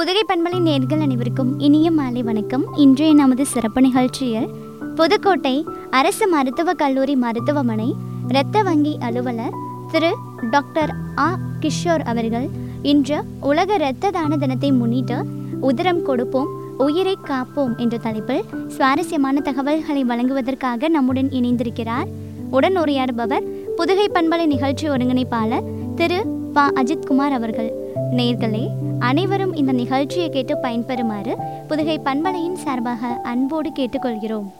புதுகை பண்பலை நேர்கள் அனைவருக்கும் இனிய மாலை வணக்கம் இன்றைய நமது சிறப்பு நிகழ்ச்சியில் புதுக்கோட்டை அரசு மருத்துவக் கல்லூரி மருத்துவமனை இரத்த வங்கி அலுவலர் திரு டாக்டர் ஆ கிஷோர் அவர்கள் இன்று உலக இரத்த தான தினத்தை முன்னிட்டு உதிரம் கொடுப்போம் உயிரை காப்போம் என்ற தலைப்பில் சுவாரஸ்யமான தகவல்களை வழங்குவதற்காக நம்முடன் இணைந்திருக்கிறார் உடன் உரையாடுபவர் புதுகை பண்பலை நிகழ்ச்சி ஒருங்கிணைப்பாளர் திரு ப அஜித்குமார் அவர்கள் நேர்களே அனைவரும் இந்த நிகழ்ச்சியை கேட்டு பயன்பெறுமாறு புதுகை பண்பலையின் சார்பாக அன்போடு கேட்டுக்கொள்கிறோம்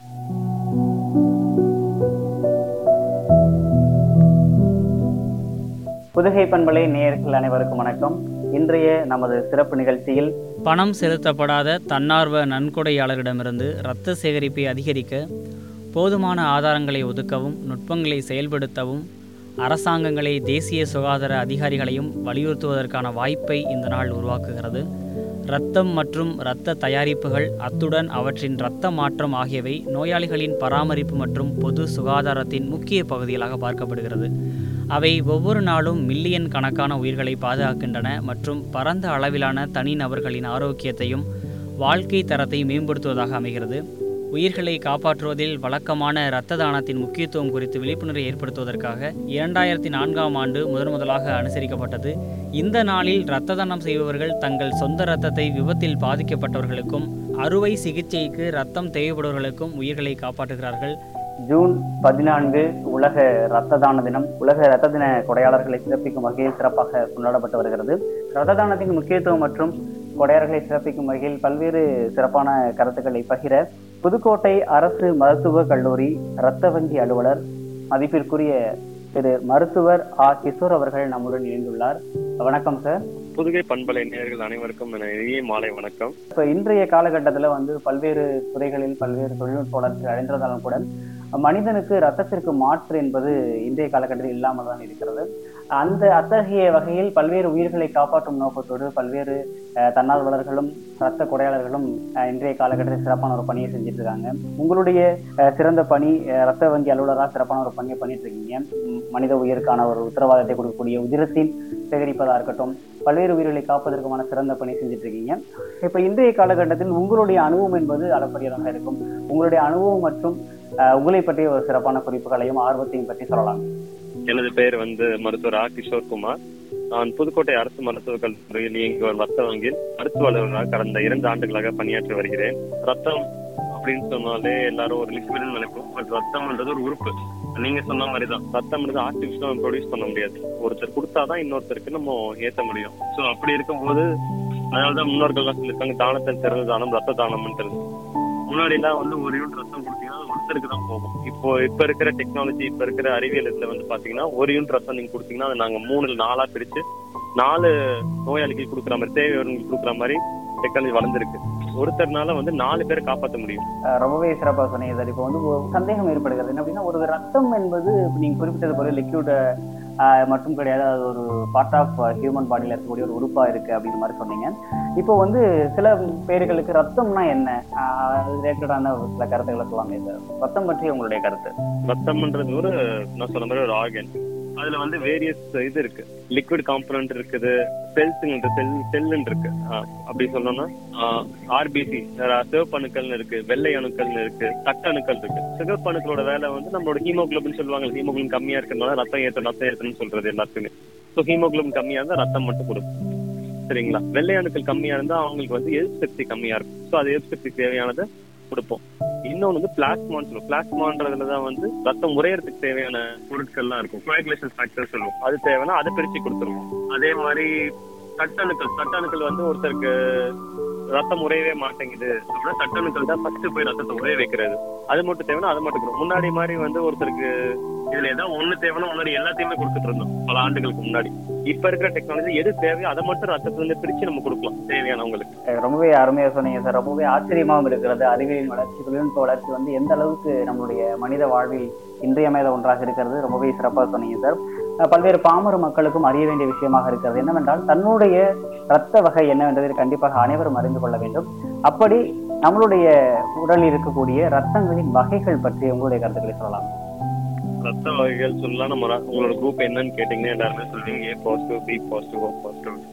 புதுகை பண்பலை நேயர்கள் அனைவருக்கும் வணக்கம் இன்றைய நமது சிறப்பு நிகழ்ச்சியில் பணம் செலுத்தப்படாத தன்னார்வ நன்கொடையாளரிடமிருந்து இரத்த சேகரிப்பை அதிகரிக்க போதுமான ஆதாரங்களை ஒதுக்கவும் நுட்பங்களை செயல்படுத்தவும் அரசாங்கங்களை தேசிய சுகாதார அதிகாரிகளையும் வலியுறுத்துவதற்கான வாய்ப்பை இந்த நாள் உருவாக்குகிறது இரத்தம் மற்றும் இரத்த தயாரிப்புகள் அத்துடன் அவற்றின் இரத்த மாற்றம் ஆகியவை நோயாளிகளின் பராமரிப்பு மற்றும் பொது சுகாதாரத்தின் முக்கிய பகுதிகளாக பார்க்கப்படுகிறது அவை ஒவ்வொரு நாளும் மில்லியன் கணக்கான உயிர்களை பாதுகாக்கின்றன மற்றும் பரந்த அளவிலான தனிநபர்களின் ஆரோக்கியத்தையும் வாழ்க்கை தரத்தை மேம்படுத்துவதாக அமைகிறது உயிர்களை காப்பாற்றுவதில் வழக்கமான இரத்த தானத்தின் முக்கியத்துவம் குறித்து விழிப்புணர்வை ஏற்படுத்துவதற்காக இரண்டாயிரத்தி நான்காம் ஆண்டு முதன் முதலாக அனுசரிக்கப்பட்டது இந்த நாளில் இரத்த தானம் செய்பவர்கள் தங்கள் சொந்த இரத்தத்தை விபத்தில் பாதிக்கப்பட்டவர்களுக்கும் அறுவை சிகிச்சைக்கு இரத்தம் தேவைப்படுபவர்களுக்கும் உயிர்களை காப்பாற்றுகிறார்கள் ஜூன் பதினான்கு உலக இரத்த தான தினம் உலக இரத்த தின கொடையாளர்களை சிறப்பிக்கும் வகையில் சிறப்பாக கொண்டாடப்பட்டு வருகிறது இரத்த தானத்தின் முக்கியத்துவம் மற்றும் கொடையாளர்களை சிறப்பிக்கும் வகையில் பல்வேறு சிறப்பான கருத்துக்களை பகிர புதுக்கோட்டை அரசு மருத்துவக் கல்லூரி இரத்த வங்கி அலுவலர் மதிப்பிற்குரிய திரு மருத்துவர் ஆ கிஷோர் அவர்கள் நம்முடன் இணைந்துள்ளார் வணக்கம் சார் புதுகை பண்பலை நேயர்கள் அனைவருக்கும் என இனிய மாலை வணக்கம் இப்ப இன்றைய காலகட்டத்துல வந்து பல்வேறு துறைகளில் பல்வேறு தொழில்நுட்ப வளர்ச்சி அடைந்திருந்தாலும் கூட மனிதனுக்கு ரத்தத்திற்கு மாற்று என்பது இன்றைய காலகட்டத்தில் இல்லாமல் தான் இருக்கிறது அந்த அத்தகைய வகையில் பல்வேறு உயிர்களை காப்பாற்றும் நோக்கத்தோடு பல்வேறு அஹ், தன்னார்வலர்களும் இரத்த கொடையாளர்களும் அஹ், இன்றைய காலகட்டத்தில் சிறப்பான ஒரு பணியை செஞ்சுட்டு இருக்காங்க உங்களுடைய அஹ், சிறந்த பணி அஹ், இரத்த வங்கி அலுவலராக சிறப்பான ஒரு பணியை பண்ணிட்டு இருக்கீங்க ம், மனித உயிருக்கான ஒரு உத்தரவாதத்தை கொடுக்கக்கூடிய உதிரத்தின் சேகரிப்பதா இருக்கட்டும் பல்வேறு உயிர்களை காப்பதற்குமான சிறந்த பணி செஞ்சுட்டு இருக்கீங்க இப்ப இன்றைய காலகட்டத்தில் உங்களுடைய அனுபவம் என்பது அளப்பரியதாக இருக்கும் உங்களுடைய அனுபவம் மற்றும் அஹ், உங்களை பற்றிய ஒரு சிறப்பான குறிப்புகளையும் ஆர்வத்தையும் பற்றி சொல்லலாம் எனது பெயர் வந்து மருத்துவர் ஆ கிஷோர் குமார் நான் புதுக்கோட்டை அரசு மருத்துவக் கல்லூரியில் இயங்கி வரும் ரத்த வங்கியில் மருத்துவ அலுவலராக கடந்த இரண்டு ஆண்டுகளாக பணியாற்றி வருகிறேன் ரத்தம் அப்படின்னு சொன்னாலே எல்லாரும் ஒரு லிக்விட்னு நினைப்போம் பட் ரத்தம்ன்றது ஒரு உறுப்பு நீங்க சொன்ன மாதிரி தான் ரத்தம்ன்றது ஆர்டிபிஷியல் நம்ம ப்ரொடியூஸ் பண்ண முடியாது ஒருத்தர் கொடுத்தாதான் இன்னொருத்தருக்கு நம்ம ஏத்த முடியும் சோ அப்படி இருக்கும்போது அதனாலதான் முன்னோர்கள்லாம் சொல்லியிருக்காங்க தானத்தின் சிறந்த தானம் ரத்த தானம்ன்றது முன்னாடி எல்லாம் வந்து ஒரு யூனிட் ரத்தம் கொடுத்தீங்கன்னா அது ஒருத்தருக்கு தான் போகும் இப்போ இப்ப இருக்கிற டெக்னாலஜி இப்ப இருக்கிற அறிவியல் இதுல வந்து பாத்தீங்கன்னா ஒரு யூனிட் ரத்தம் நீங்க கொடுத்தீங்கன்னா அதை நாங்க மூணு நாளா பிரிச்சு நாலு நோயாளிக்கு கொடுக்குற மாதிரி தேவையானவங்களுக்கு கொடுக்குற மாதிரி டெக்னாலஜி வளர்ந்துருக்கு ஒருத்தர்னால வந்து நாலு பேரை காப்பாற்ற முடியும் அஹ் ரொம்பவே சிறப்பாக சொன்னீங்க சார் இப்போ வந்து ஒரு சந்தேகம் ஏற்படுகிறது என்ன அப்படின்னா ஒரு ரத்தம் என்பது இப்ப நீங்க குறிப்பிட்டது போல லிக்யூட் மட்டும் கிடையாது அது ஒரு பார்ட் ஆஃப் ஹியூமன் பாடியில இருக்கக்கூடிய ஒரு உறுப்பா இருக்கு அப்படிங்கிற மாதிரி சொன்னீங்க இப்போ வந்து சில பேர்களுக்கு ரத்தம்னா என்ன ரிலேட்டடான சில கருத்துக்களை சொல்லாமே சார் ரத்தம் பற்றி உங்களுடைய கருத்து ரத்தம்ன்றது ஒரு நான் சொன்ன மாதிரி ஒரு ஆர்கன் அதுல வந்து வேரியஸ் இது இருக்கு லிக்விட் காம்பனன்ட் இருக்குது செல்ஸ் செல் செல்லுன்னு இருக்கு ஆஹ் அப்படி சொன்னோம்னா ஆர்பிசி சிவப்பு அணுக்கள்னு இருக்கு வெள்ளை அணுக்கள்னு இருக்கு தட்ட அணுக்கள் இருக்கு சிவப்பு அணுக்களோட வேலை வந்து நம்மளோட ஹீமோகுளோபின் சொல்லுவாங்க ஹீமோகுளோபின் கம்மியா இருக்கிறதுனால ரத்தம் ஏற்ற ரத்தம் ஏற்றணும்னு சொல்றது எல்லாத்துக்குமே ஸோ ஹீமோகுளோபின் கம்மியா இருந்தா ரத்தம் மட்டும் கொடுக்கும் சரிங்களா வெள்ளை அணுக்கள் கம்மியா இருந்தா அவங்களுக்கு வந்து எதிர்ப்பு சக்தி கம்மியா இருக்கும் ஸோ அது எதிர்ப்பு சக்தி தேவையானதை கொடுப்போம் இன்னொன்னு வந்து பிளாஸ்மான்னு சொல்லுவோம் பிளாஸ்மான்றதுல தான் வந்து ரத்தம் உறையறதுக்கு தேவையான பொருட்கள்லாம் இருக்கும் கோயகுலேஷன் ஃபேக்டர் சொல்லுவோம் அது தேவைன்னா அதை பிரிச்சு கொடுத்துருவோம் அதே மாதிரி தட்டணுக்கள் தட்டணுக்கள் வந்து ஒருத்தருக்கு ரத்தம் உறையவே மாட்டேங்குது அப்படின்னா தட்டணுக்கள் தான் ஃபர்ஸ்ட் போய் ரத்தத்தை உறைய வைக்கிறது அது மட்டும் தேவைன்னா அதை மட்டும் கொடுக்கும் முன்னாடி மாதிரி வந்து ஒருத்தருக்கு இதுல ஏதாவது ஒண்ணு தேவைன்னா முன்னாடி எல்லாத்தையுமே கொடுத்துட்டு இருந்தோம் பல ஆண்டுகளுக்கு முன்னாடி இப்ப இருக்கிற டெக்னாலஜி எது தேவையோ அதை மட்டும் ரத்தத்துல இருந்து பிரிச்சு நம்ம கொடுக்கலாம் தேவையானவங்களுக்கு அஹ் ரொம்பவே அருமையா சொன்னீங்க சார் ரொம்பவே ஆச்சரியமாகவும் இருக்கிறது அறிவியலின் வளர்ச்சி தொழில்நுட்ப வளர்ச்சி வந்து எந்த அளவுக்கு நம்மளுடைய மனித வாழ்வில் இன்றியமையாத ஒன்றாக இருக்கிறது ரொம்பவே சிறப்பாக சொன்னீங்க சார் அஹ் பல்வேறு பாமர மக்களுக்கும் அறிய வேண்டிய விஷயமாக இருக்கிறது என்னவென்றால் தன்னுடைய இரத்த வகை என்னவென்றதை கண்டிப்பாக அனைவரும் அறிந்து கொள்ள வேண்டும் அப்படி நம்மளுடைய உடலில் இருக்கக்கூடிய ரத்தங்களின் வகைகள் பற்றி உங்களுடைய கருத்துக்களை சொல்லலாம் ரத்த வகைகள் சொல்லலாம் நம்ம ர- உங்களோட குரூப் என்னன்னு கேட்டீங்கன்னா எல்லாருமே சொல்லுவீங்க A positive B positive O positive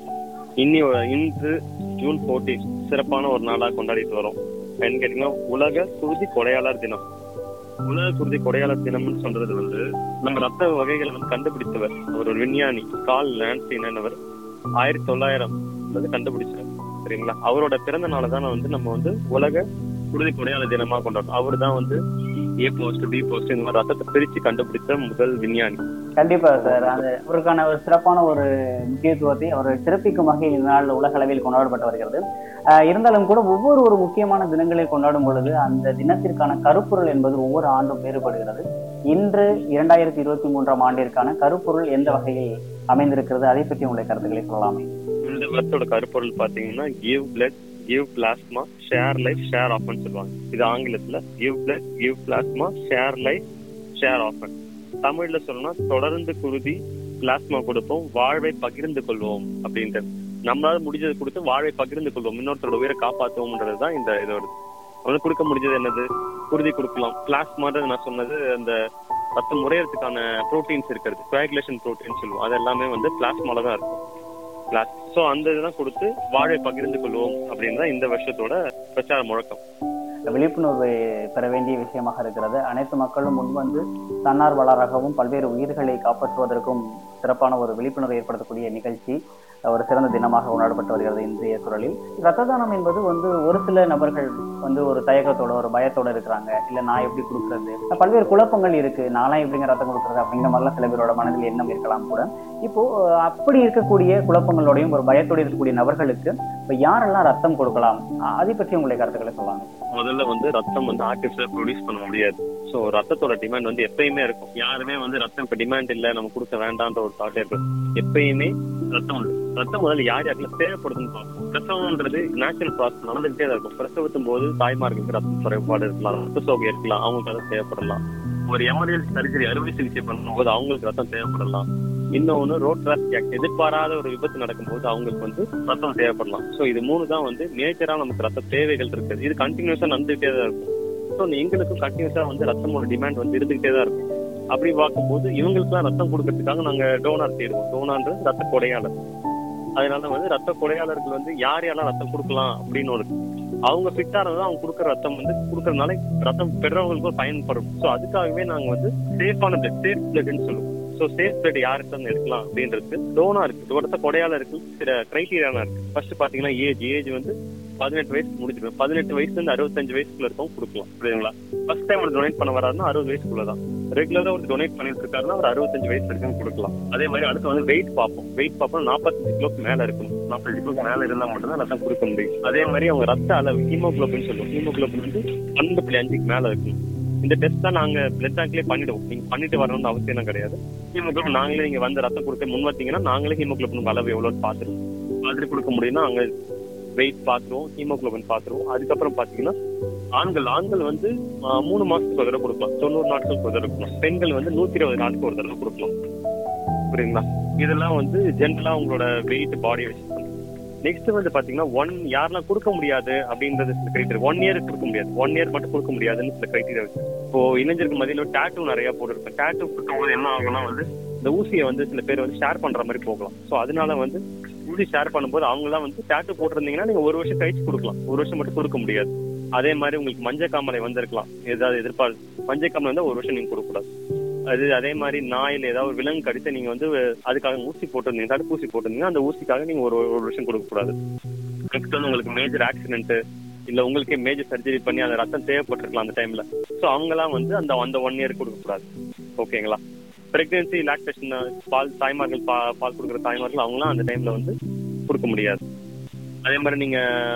இன்னி இன்று ஜூன் 14 சிறப்பான ஒரு நாளா கொண்டாடிட்டு வரோம் என்னன்னு கேட்டீங்கன்னா உலக குருதி கொடையாளர் தினம் உலக குருதி கொடையாளர் தினம்னு சொல்றது வந்து நம்ம ரத்த வகைகளை வந்து கண்டுபிடித்தவர் அவர் ஒரு விஞ்ஞானி கால் லான்சின் என்னவர் ஆயிரத்தி தொள்ளாயிரம் வந்து கண்டுபிடிச்சார் சரிங்களா அவரோட பிறந்த நாளை தான் வந்து நம்ம வந்து உலக குருதி கொடையாளர் தினமா கொண்டாடுறோம் அவர் தான் வந்து ஏ போஸ்ட் பி போஸ்ட் இந்த மாதிரி ரத்தத்தை பிரிச்சு கண்டுபிடித்த முதல் விஞ்ஞானி கண்டிப்பா சார் அந்த அவருக்கான ஒரு சிறப்பான ஒரு முக்கியத்துவத்தை அவர் சிறப்பிக்கும் வகையில் இந்த நாள் உலக அளவில் கொண்டாடப்பட்டு வருகிறது ஆஹ் இருந்தாலும் கூட ஒவ்வொரு ஒரு முக்கியமான தினங்களை கொண்டாடும் பொழுது அந்த தினத்திற்கான கருப்பொருள் என்பது ஒவ்வொரு ஆண்டும் வேறுபடுகிறது இன்று இரண்டாயிரத்தி இருபத்தி மூன்றாம் ஆண்டிற்கான கருப்பொருள் எந்த வகையில் அமைந்திருக்கிறது அதை பற்றி உங்களுடைய கருத்துக்களை சொல்லலாமே இந்த வருஷத்தோட கருப்பொருள் பாத்தீங்கன்னா give blood give plasma share life share ஆஃப்னு சொல்லுவாங்க இது ஆங்கிலத்துல give blood give plasma share life share often தமிழ்ல சொல்லணும்னா தொடர்ந்து குருதி பிளாஸ்மா கொடுப்போம் வாழ்வை பகிர்ந்து கொள்வோம் அப்படின்ட்டு நம்மளால முடிஞ்சதை கொடுத்து வாழ்வை பகிர்ந்து கொள்வோம் இன்னொருத்தரோட உயிரை காப்பாற்றுவோம்ன்றதுதான் இந்த இதோட அவனுக்கு கொடுக்க முடிஞ்சது என்னது குருதி கொடுக்கலாம் பிளாஸ்மான்றது நான் சொன்னது அந்த ரத்தம் முறையறதுக்கான ப்ரோட்டீன்ஸ் இருக்கிறது கோயாகுலேஷன் ப்ரோட்டீன் சொல்லுவோம் அது எல்லாமே வந்து பிளாஸ்மால தான் இருக்கும் பிளாஸ் ஸோ அந்த இதெல்லாம் கொடுத்து வாழை பகிர்ந்து கொள்வோம் அப்படின்னு தான் இந்த வருஷத்தோட பிரச்சார முழக்கம் விழிப்புணர்வை பெற வேண்டிய விஷயமாக இருக்கிறது அனைத்து மக்களும் முன்வந்து தன்னார்வலராகவும் பல்வேறு உயிர்களை காப்பாற்றுவதற்கும் சிறப்பான ஒரு விழிப்புணர்வை ஏற்படுத்தக்கூடிய நிகழ்ச்சி ஒரு சிறந்த தினமாக கொண்டாடப்பட்டு வருகிறது இன்றைய சூழலில் ரத்த தானம் என்பது வந்து ஒரு சில நபர்கள் வந்து ஒரு தயக்கத்தோட ஒரு பயத்தோட இருக்கிறாங்க இல்ல நான் எப்படி கொடுக்கறது பல்வேறு குழப்பங்கள் இருக்கு நான்லாம் எப்படிங்க ரத்தம் கொடுக்கறது அப்படிங்கிற மாதிரிலாம் சில பேரோட மனதில் எண்ணம் இருக்கலாம் கூட இப்போ அஹ், அப்படி இருக்கக்கூடிய குழப்பங்களோடையும் ஒரு பயத்தோடு இருக்கக்கூடிய நபர்களுக்கு இப்ப யாரெல்லாம் ரத்தம் கொடுக்கலாம் அ- அதை பற்றி உங்களுடைய கருத்துக்களை சொல்லலாம் முதல்ல வந்து ரத்தம் வந்து ஆர்டிஃபிஷியல் ப்ரொடியூஸ் பண்ண முடியாது ஸோ ரத்தத்தோட டிமாண்ட் வந்து எப்பயுமே இருக்கும் யாருமே வந்து ரத்தம் இப்ப டிமாண்ட் இல்ல நம்ம கொடுக்க வேண்டாம்ன்ற ஒரு தாட்டே இருக்கும் எப்பயுமே ரத்தம் உண்டு ரத்தம் முதல்ல யார் யாருக்குள்ள தேவைப்படுதுன்னு பார்ப்போம் பிரசவம்ன்றது நேச்சுரல் ப்ராசஸ் நடந்துகிட்டே தான் இருக்கும் பிரசவத்தும் போது தாய்மார்களுக்கு ரத்த குறைபாடு இருக்கலாம் ரத்த சோகை இருக்கலாம் அவங்களுக்கு ரத்தம் தேவைப்படலாம் ஒரு எமர்ஜென்சி சர்ஜரி அறுவை சிகிச்சை பண்ணும்போது அவங்களுக்கு ரத்தம் தேவைப்படலாம் இன்னொன்னு ரோட் டிராஃபிக் ஆக்ட் எதிர்பாராத ஒரு விபத்து நடக்கும்போது அவங்களுக்கு வந்து ரத்தம் தேவைப்படலாம் சோ இது மூணு தான் வந்து மேஜரா நமக்கு ரத்த தேவைகள் இருக்குது இது கண்டினியூஸா நடந்துகிட்டே தான் இருக்கும் ஸோ எங்களுக்கும் கண்டினியூஸா வந்து ரத்தமோட டிமாண்ட் வந்து இருந்துகிட்டே தான் இருக்கும் அப்படி பார்க்கும்போது இவங்களுக்குலாம் ரத்தம் கொடுக்கறதுக்காக நாங்க டோனார் தேடுவோம் டோனான்றது ரத்த கொடையாளர் அதனால வந்து ரத்த கொடையாளர்கள் வந்து யார் யாரெல்லாம் ரத்தம் கொடுக்கலாம் அப்படின்னு ஒரு அவங்க ஃபிட்டா இருந்தா அவங்க கொடுக்குற ரத்தம் வந்து கொடுக்கறதுனால ரத்தம் பெறவங்களுக்கும் பயன்படும் ஸோ அதுக்காகவே நாங்க வந்து சேஃபான பிளட் சேஃப் பிளட்னு சொல்லுவோம் ஸோ சேஃப் பிளட் யாருக்கு இருந்து எடுக்கலாம் அப்படின்றது டோனா இருக்கு ரத்த கொடையாளருக்கு சில கிரைட்டீரியாலாம் இருக்கு ஃபர்ஸ்ட் பாத்தீங்கன்னா ஏஜ் ஏஜ் வந்து பதினெட்டு வயசு முடிஞ்சிடும் பதினெட்டு வயசுல இருந்து அறுபத்தஞ்சு வயசுக்குள்ள இருக்கவங்க கொடுக்கலாம் புரியுதுங்களா ஃபர்ஸ்ட் டைம் ஒரு டொனேட் பண்ண வராருன்னா அறுபது வயசுக்குள்ள தான் ரெகுலரா ஒரு டொனேட் பண்ணிட்டு இருக்காருன்னா ஒரு அறுபத்தஞ்சு வயசு வரைக்கும் கொடுக்கலாம் அதே மாதிரி அடுத்து வந்து வெயிட் பார்ப்போம் வெயிட் பார்ப்போம் நாற்பத்தஞ்சு கிலோக்கு மேல இருக்கணும் நாற்பத்தஞ்சு கிலோக்கு மேல இருந்தா மட்டும் தான் ரத்தம் கொடுக்க முடியும் அதே மாதிரி அவங்க ரத்த அளவு ஹீமோகுளோபின் சொல்லுவோம் ஹீமோகுளோபின் வந்து பன்னெண்டு புள்ளி அஞ்சுக்கு மேல இருக்கணும் இந்த டெஸ்ட் தான் நாங்க பிளட் பேங்க்லயே பண்ணிடுவோம் நீங்க பண்ணிட்டு வரணும்னு அவசியம் கிடையாது ஹீமோகுளோபின் நாங்களே நீங்க வந்து ரத்தம் கொடுக்க முன் வந்தீங்கன்னா நாங்களே ஹீமோகுளோபின் அளவு எவ்வளவு பார்த்துருவோம் பார்த்துட்டு கொடுக்க முடியும்னா அங்க வெயிட் பார்த்துருவோம் ஹீமோகுளோபின் பார்த்துருவோம் அதுக்கப்புறம் பாத்தீங்கன்னா ஆண்கள் ஆண்கள் வந்து ஆஹ், மூணு மாசத்துக்கு ஒரு தடவை கொடுக்கலாம் தொண்ணூறு நாட்களுக்கு ஒரு தடவை கொடுக்கலாம் பெண்கள் வந்து நூத்தி இருபது நாட்களுக்கு ஒரு தடவை கொடுக்கலாம் புரியுங்களா இதெல்லாம் வந்து ஜென்ரலா உங்களோட வெயிட் பாடி வச்சு நெக்ஸ்ட் வந்து பாத்தீங்கன்னா ஒன் யாரெல்லாம் கொடுக்க முடியாது அப்படின்றது சில கிரைட்டீரியா ஒன் இயர் கொடுக்க முடியாது ஒன் இயர் மட்டும் கொடுக்க முடியாதுன்னு சில கிரைட்டீரியா இருக்கு இப்போ இளைஞருக்கு மத்தியில டேட்டூ நிறைய போட்டுருக்கேன் டேட்டூ கொடுக்கும்போது என்ன ஆகும்னா வந்து இந்த ஊசியை வந்து சில பேர் வந்து ஷேர் பண்ற மாதிரி போகலாம் சோ அதனால வந்து ஊசி ஷேர் பண்ணும்போது அவங்கலாம் வந்து டேட்டூ போட்டிருந்தீங்கன்னா நீங்க ஒரு வருஷம் கழிச்சு கொடுக்கலாம் ஒரு வருஷம் மட்டும் கொடுக்க முடியாது அதே மாதிரி உங்களுக்கு மஞ்சள் காமலை வந்திருக்கலாம் ஏதாவது எதிர்பார்ப்பு மஞ்சள் காமலை வந்து ஒரு வருஷம் நீங்க கொடுக்க கூடாது அது அதே மாதிரி நாயில் ஏதாவது ஒரு விலங்கு கடித்து நீங்க வந்து அதுக்காக ஊசி போட்டிருந்தீங்க தடுப்பூசி போட்டிருந்தீங்கன்னா அந்த ஊசிக்காக நீங்க ஒரு ஒரு வருஷம் கொடுக்க கூடாது நெக்ஸ்ட் வந்து உங்களுக்கு மேஜர் ஆக்சிடென்ட் இல்ல உங்களுக்கே மேஜர் சர்ஜரி பண்ணி அந்த ரத்தம் தேவைப்பட்டிருக்கலாம் அந்த டைம்ல சோ அவங்கலாம் வந்து அந்த அந்த ஒன் இயர் கொடுக்க கூடாது ஓகேங்களா பிரெக்னன்சி லாக்டேஷன் பால் தாய்மார்கள் பா- பால் கொடுக்குற தாய்மார்கள் அவங்களாம் அந்த டைம்ல வந்து கொடுக்க முடியாது அதே மாதிரி நீங்க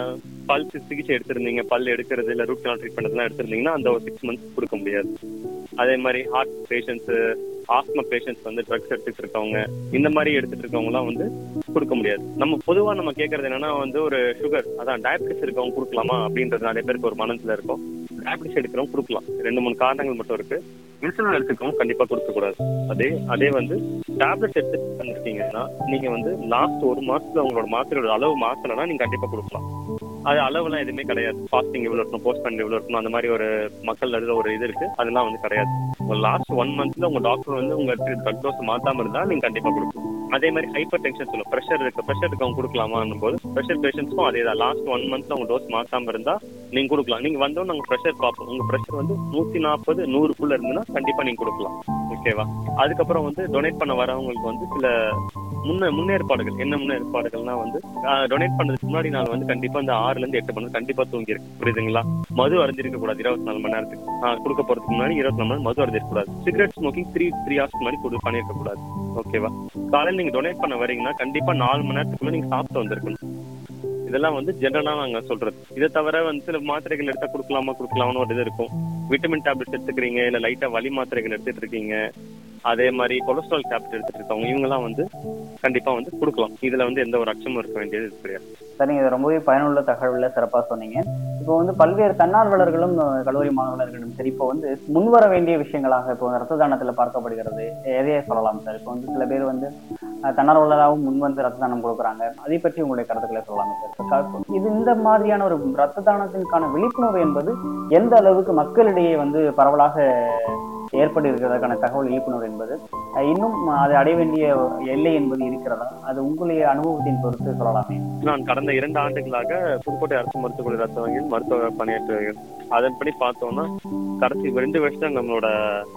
பல் சி- சிகிச்சை எடுத்திருந்தீங்க பல் எடுக்கிறது இல்ல ரூட் கனால் ட்ரீட்மெண்ட் எல்லாம் எடுத்திருந்தீங்கன்னா அந்த ஒரு சிக்ஸ் மந்த்ஸ் கொடுக்க முடியாது அதே மாதிரி ஹார்ட் பேஷண்ட்ஸ் ஆஸ்மா பேஷண்ட்ஸ் வந்து ட்ரக்ஸ் எடுத்துட்டு இருக்கவங்க இந்த மாதிரி எடுத்துட்டு இருக்கவங்க எல்லாம் வந்து கொடுக்க முடியாது நம்ம பொதுவா நம்ம கேக்குறது என்னன்னா வந்து ஒரு சுகர் அதான் டயபிட்டிஸ் இருக்கவங்க கொடுக்கலாமா அப்படின்றது நிறைய பேருக்கு ஒரு மனசுல இருக்கும் டயபிட்டிஸ் எடுக்கிறவங்க கொடுக்கலாம் ரெண்டு மூணு காரணங்கள் மட்டும் இருக்கு இன்சுலின் எடுத்துக்கவங்க கண்டிப்பா கொடுக்க கூடாது அதே அதே வந்து டேப்லெட் எடுத்துட்டு வந்திருக்கீங்கன்னா நீங்க வந்து லாஸ்ட் ஒரு மாசத்துல உங்களோட மாத்திரையோட அளவு மாத்தலைன்னா நீங்க கண்டிப்பா கொடுக்கலாம் அது அளவுலாம் எதுவுமே கிடையாது ஃபாஸ்டிங் இவ்வளவு இருக்கணும் போஸ்ட் பண்ணி இவ்வளவு இருக்கணும் அந்த மாதிரி ஒரு மக்கள் நடுவில் ஒரு இது இருக்கு அதெல்லாம் வந்து கிடையாது உங்க லாஸ்ட் ஒன் மந்த்ல உங்க டாக்டர் வந்து உங்க ட்ரக் டோஸ் மாத்தாம இருந்தா நீங்க கண்டிப்பா கொடுக்கணும் அதே மாதிரி ஹைப்பர் டென்ஷன் சொல்லும் ப்ரெஷர் இருக்கு ப்ரெஷர் இருக்கவங்க கொடுக்கலாமான்னும் போது ப்ரெஷர் பேஷண்ட்ஸ்க்கும் அதே தான் லாஸ்ட் ஒன் மந்த்ல உங்க டோஸ் மாத்தாம இருந்தா நீங்க கொடுக்கலாம் நீங்க வந்தோம் நாங்க ப்ரெஷர் பார்ப்போம் உங்க ப்ரெஷர் வந்து நூத்தி நாற்பது நூறுக்குள்ள இருந்துன்னா கண்டிப்பா நீங்க கொடுக்கலாம் ஓகேவா அதுக்கப்புறம் வந்து டொனேட் பண்ண வரவங்களுக்கு வந்து சில முன்ன முன்னேற்பாடுகள் என்ன முன்னேற்பாடுகள்னா வந்து டொனேட் பண்ணதுக்கு முன்னாடி நாள் வந்து கண்டிப்பா இந்த ஆறுல இருந்து எட்டு மணி கண்டிப்பா தூங்கி இருக்கு புரியுதுங்களா மது அருந்திருக்க கூடாது இருபத்தி நாலு மணி நேரத்துக்கு ஆஹ் கொடுக்க போறதுக்கு முன்னாடி இருபத்தி நாலு மணி நேரம் மது அருந்திருக்க கூடாது cigarette smoking three three hours முன்னாடி கொடு பண்ணிருக்க கூடாது ஓகேவா காலையில நீங்க டொனேட் பண்ண வரீங்கன்னா கண்டிப்பா நாலு மணி நேரத்துக்குள்ள நீங்க சாப்பிட்டு வந்திருக்கணும் இதெல்லாம் வந்து ஜெனரலா நாங்க சொல்றது இதை தவிர வந்து சில மாத்திரைகள் எடுத்தா கொடுக்கலாமா கொடுக்கலாமான்னு ஒரு இது இருக்கும் விட்டமின் டேப்லெட்ஸ் எடுத்துக்கிறீங்க இல்ல லைட்டா வலி மாத்திரைகள் எடுத்துட்டு இருக்கீங்க அதே மாதிரி கொலஸ்ட்ரால் டேப்லெட் எடுத்துட்டு இருக்கவங்க இவங்கெல்லாம் வந்து கண்டிப்பா வந்து கொடுக்கலாம் இதுல வந்து எந்த ஒரு அச்சமும் இருக்க வேண்டியது கிடையாது சரிங்க இது ரொம்பவே பயனுள்ள தகவல்ல சிறப்பா சொன்னீங்க இப்போ வந்து பல்வேறு தன்னார்வலர்களும் அஹ், கல்லூரி மாணவர்களும் சரி இப்போ வந்து முன்வர வேண்டிய விஷயங்களாக இப்போ ரத்த தானத்துல பார்க்கப்படுகிறது எதையே சொல்லலாம் சார் இப்போ வந்து சில பேர் வந்து அஹ், தன்னார்வலராகவும் முன் வந்து ரத்த தானம் கொடுக்குறாங்க அதை பற்றி உங்களுடைய கருத்துக்களை சொல்லலாம் சார் இப்போ க- இது இந்த மாதிரியான ஒரு ரத்த தானத்திற்கான விழிப்புணர்வு என்பது எந்த அளவுக்கு மக்களிடையே வந்து பரவலாக ஏற்பட்டு இருக்கிறதற்கான தகவல் விழிப்புணர்வு என்பது அஹ், இன்னும் அதை அடைய வேண்டிய எல்லை என்பது இருக்கிறதா அது உங்களுடைய அனுபவத்தின் பொறுத்து சொல்லலாமே நான் கடந்த இரண்டு ஆண்டுகளாக புதுக்கோட்டை அரசு மருத்துவமனை ரத்த வங்கியில் மருத்துவ பணியாற்றுகிறேன் அதன்படி பார்த்தோம்னா கடைசி ரெண்டு வருஷம் நம்மளோட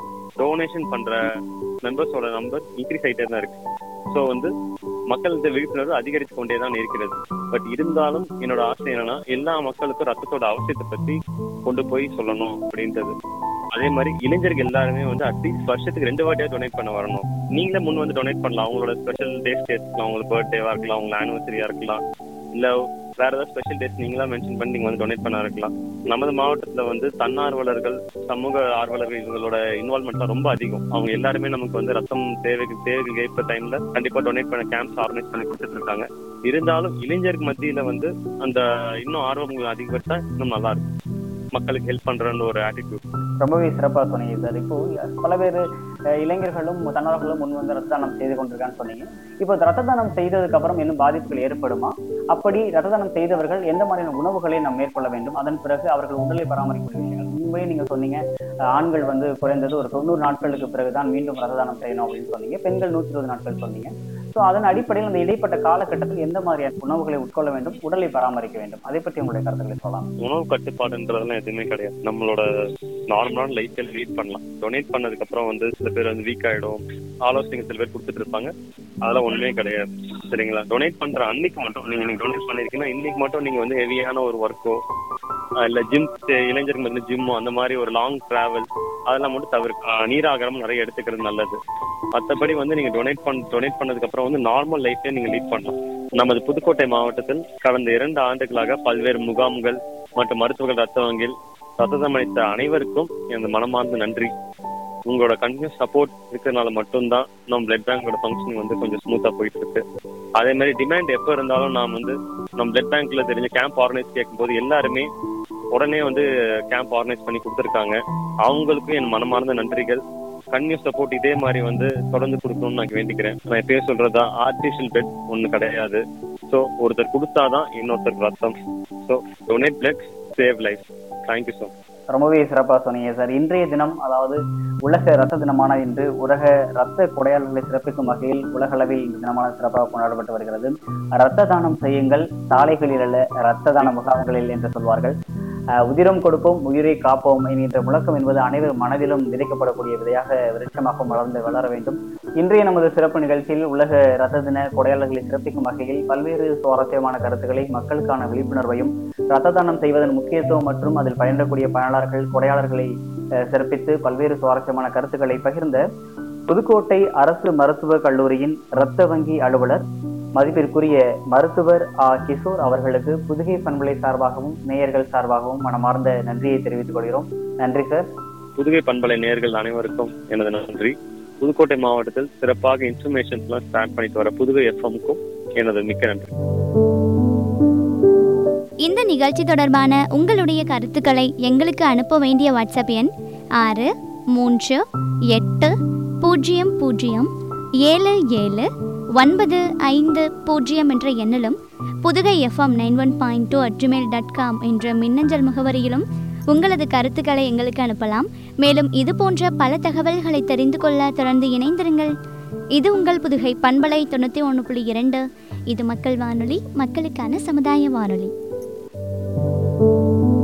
டொனேஷன் பண்ற மெம்பர்ஸோட நம்பர் இன்க்ரீஸ் ஆயிட்டே தான் இருக்கு ஸோ வந்து மக்களது விழிப்புணர்வு அதிகரித்து கொண்டே தான் இருக்கிறது பட் இருந்தாலும் என்னோட ஆசை என்னன்னா எல்லா மக்களுக்கும் ரத்தத்தோட அவசியத்தை பத்தி கொண்டு போய் சொல்லணும் அப்படின்றது அதே மாதிரி இளைஞர்கள் எல்லாருமே வந்து அட்லீஸ்ட் வருஷத்துக்கு ரெண்டு வாட்டியா டொனேட் பண்ண வரணும் நீங்களே முன் வந்து டொனேட் பண்ணலாம் அவங்களோட ஸ்பெஷல் டேஸ் எடுத்துக்கலாம் உங்களுக்கு பர்த்டேவா இருக்கலாம் உங்க ஆனிவர்சரியா இருக்கலாம் இல்ல வேற ஏதாவது ஸ்பெஷல் டேஸ் நீங்களா மென்ஷன் பண்ணி நீங்க வந்து டொனேட் பண்ண இருக்கலாம் நமது மாவட்டத்துல வந்து தன்னார்வலர்கள் சமூக ஆர்வலர்கள் இவங்களோட இன்வால்மெண்ட் ரொம்ப அதிகம் அவங்க எல்லாருமே நமக்கு வந்து ரத்தம் தேவைக்கு தேவைக்கு ஏற்ப டைம்ல கண்டிப்பா டொனேட் பண்ண கேம்ப்ஸ் ஆர்கனைஸ் பண்ணி கொடுத்துட்டு இருக்காங்க இருந்தாலும் இளைஞருக்கு மத்தியில வந்து அந்த இன்னும் ஆர்வம் அதிகப்படுத்தா இன்னும் நல்லா இருக்கும் மக்களுக்கு ஹெல்ப் பண்றன்ற ஒரு ஆட்டிடியூட் ரொம்பவே சிறப்பா சொன்னீங்க சார் இப்போ பல பேர் அஹ், இளைஞர்களும் தன்னார்வர்களும் முன் வந்து ரத்த தானம் செய்து கொண்டிருக்கான்னு சொன்னீங்க இப்போ ரத்த தானம் செய்ததுக்கு அப்புறம் இன்னும் பாதிப்புகள் ஏற்படுமா அப்படி ரத்த தானம் செய்தவர்கள் எந்த மாதிரியான உணவுகளை நாம் மேற்கொள்ள வேண்டும் அதன் பிறகு அவர்கள் உடலை பராமரிக்கக்கூடிய விஷயங்கள் முன்பே நீங்க சொன்னீங்க அஹ், ஆண்கள் வந்து குறைந்தது ஒரு தொண்ணூறு நாட்களுக்கு பிறகுதான் மீண்டும் ரத்த தானம் செய்யணும் அப்படின்னு சொன்னீங்க பெண்கள் நூற்றி இருபது நாட்கள் சொன்னீங்க ஸோ அதன் அடிப்படையில் அந்த இடைப்பட்ட காலகட்டத்தில் எந்த மாதிரியான உணவுகளை உட்கொள்ள வேண்டும் உடலை பராமரிக்க வேண்டும் அதை பற்றி உங்களுடைய கருத்துக்களை சொல்லலாம் உணவு கட்டுப்பாடுன்றதெல்லாம் எதுவுமே கிடையாது நம்மளோட நார்மலான லைஃப் ஸ்டைல் லீட் பண்ணலாம் டொனேட் பண்ணதுக்கு அப்புறம் வந்து சில பேர் வந்து வீக் ஆயிடும் ஆலோசனை சில பேர் கொடுத்துட்டு இருப்பாங்க அதெல்லாம் ஒண்ணுமே கிடையாது சரிங்களா டொனேட் பண்ற அன்னைக்கு மட்டும் நீங்க நீங்க டொனேட் பண்ணிருக்கீங்கன்னா இன்னைக்கு மட்டும் நீங்க வந்து ஹெவியான ஒரு ஒர்க்கோ இல்ல ஜிம் இளைஞர்கள் வந்து ஜிம்மோ அந்த மாதிரி ஒரு லாங் டிராவல் அதெல்லாம் மட்டும் தவிர்க்க நீராகாரம் நிறைய எடுத்துக்கிறது நல்லது மற்றபடி வந்து நீங்க டொனேட் பண்ண டொனேட் பண்ணதுக்கு அப்புறம் வந்து நார்மல் லைஃபே நீங்க லீட் பண்ணலாம் நமது புதுக்கோட்டை மாவட்டத்தில் கடந்த இரண்டு ஆண்டுகளாக பல்வேறு முகாம்கள் மற்றும் மருத்துவர்கள் ரத்த வங்கியில் ரத்தம் அளித்த அனைவருக்கும் எனது மனமார்ந்த நன்றி உங்களோட கண்டினியூஸ் சப்போர்ட் இருக்கிறதுனால மட்டும்தான் நம்ம பிளட் பேங்கோட ஃபங்க்ஷனிங் வந்து கொஞ்சம் ஸ்மூத்தா போயிட்டு இருக்கு அதே மாதிரி டிமாண்ட் எப்ப இருந்தாலும் நாம் வந்து நம்ம பிளட் பேங்க்ல தெரிஞ்ச கேம்ப் ஆர்கனைஸ் கேட்கும்போது எல்லாருமே உடனே வந்து கேம்ப் ஆர்கனைஸ் பண்ணி கொடுத்துருக்காங்க அவங்களுக்கும் என் மனமார்ந்த நன்றிகள் கன்யூ சப்போர்ட் இதே மாதிரி வந்து தொடர்ந்து கொடுக்கணும்னு நான் வேண்டிக்கிறேன் நான் எப்பயும் சொல்றதா ஆர்டிஃபிஷியல் பெட் ஒண்ணு கிடையாது ஸோ ஒருத்தர் கொடுத்தாதான் இன்னொருத்தருக்கு ரத்தம் so donate blood save life thank you so ரொம்பவே சிறப்பா சொன்னீங்க சார் இன்றைய தினம் அதாவது உலக ரத்த தினமான இன்று உலக ரத்த கொடையாளர்களை சிறப்பிக்கும் வகையில் உலக அளவில் இந்த தினமான சிறப்பாக கொண்டாடப்பட்டு வருகிறது ரத்த தானம் செய்யுங்கள் சாலைகளில் அல்ல ரத்த தான முகாம்களில் என்று சொல்வார்கள் அஹ், உதிரம் கொடுப்போம் உயிரை காப்போம் என்கின்ற முழக்கம் என்பது அனைவர் மனதிலும் விதைக்கப்படக்கூடிய விதையாக விருட்சமாக வளர்ந்து வளர வேண்டும் இன்றைய நமது சிறப்பு நிகழ்ச்சியில் உலக ரத்த தின கொடையாளர்களை சிறப்பிக்கும் வகையில் பல்வேறு சுவாரஸ்யமான கருத்துக்களை மக்களுக்கான விழிப்புணர்வையும் ரத்த தானம் செய்வதன் முக்கியத்துவம் மற்றும் அதில் பயின்றக்கூடிய பயனாளர்கள் கொடையாளர்களை அஹ், சிறப்பித்து பல்வேறு சுவாரஸ்யமான கருத்துக்களை பகிர்ந்த புதுக்கோட்டை அரசு மருத்துவக் கல்லூரியின் இரத்த வங்கி அலுவலர் மதிப்பிற்குரிய மருத்துவர் ஆ கிஷோர் அவர்களுக்கு புதுகை பண்பலை சார்பாகவும் நேயர்கள் சார்பாகவும் மனமார்ந்த நன்றியை தெரிவித்துக் கொள்கிறோம் நன்றி சார் புதுகை பண்பலை நேயர்கள் அனைவருக்கும் எனது நன்றி புதுக்கோட்டை மாவட்டத்தில் சிறப்பாக இன்ஃபர்மேஷன்ஸ் எல்லாம் ஸ்டார்ட் பண்ணிட்டு வர புதுகை எஃப்எம்க்கும் எனது மிக்க நன்றி இந்த நிகழ்ச்சி தொடர்பான உங்களுடைய கருத்துக்களை எங்களுக்கு அனுப்ப வேண்டிய வாட்ஸ்அப் எண் ஆறு மூன்று எட்டு பூஜ்ஜியம் பூஜ்ஜியம் ஏழு ஏழு ஒன்பது ஐந்து பூஜ்ஜியம் என்ற எண்ணிலும் Pudukai FM nine one point two at Gmail dot com என்ற மின்னஞ்சல் முகவரியிலும் உங்களது கருத்துக்களை எங்களுக்கு அனுப்பலாம் மேலும் இது போன்ற பல தகவல்களை தெரிந்து கொள்ள தொடர்ந்து இணைந்திருங்கள் இது உங்கள் புதுகை பண்பலை தொண்ணூற்றி ஒன்று புள்ளி இரண்டு இது மக்கள் வானொலி மக்களுக்கான சமுதாய வானொலி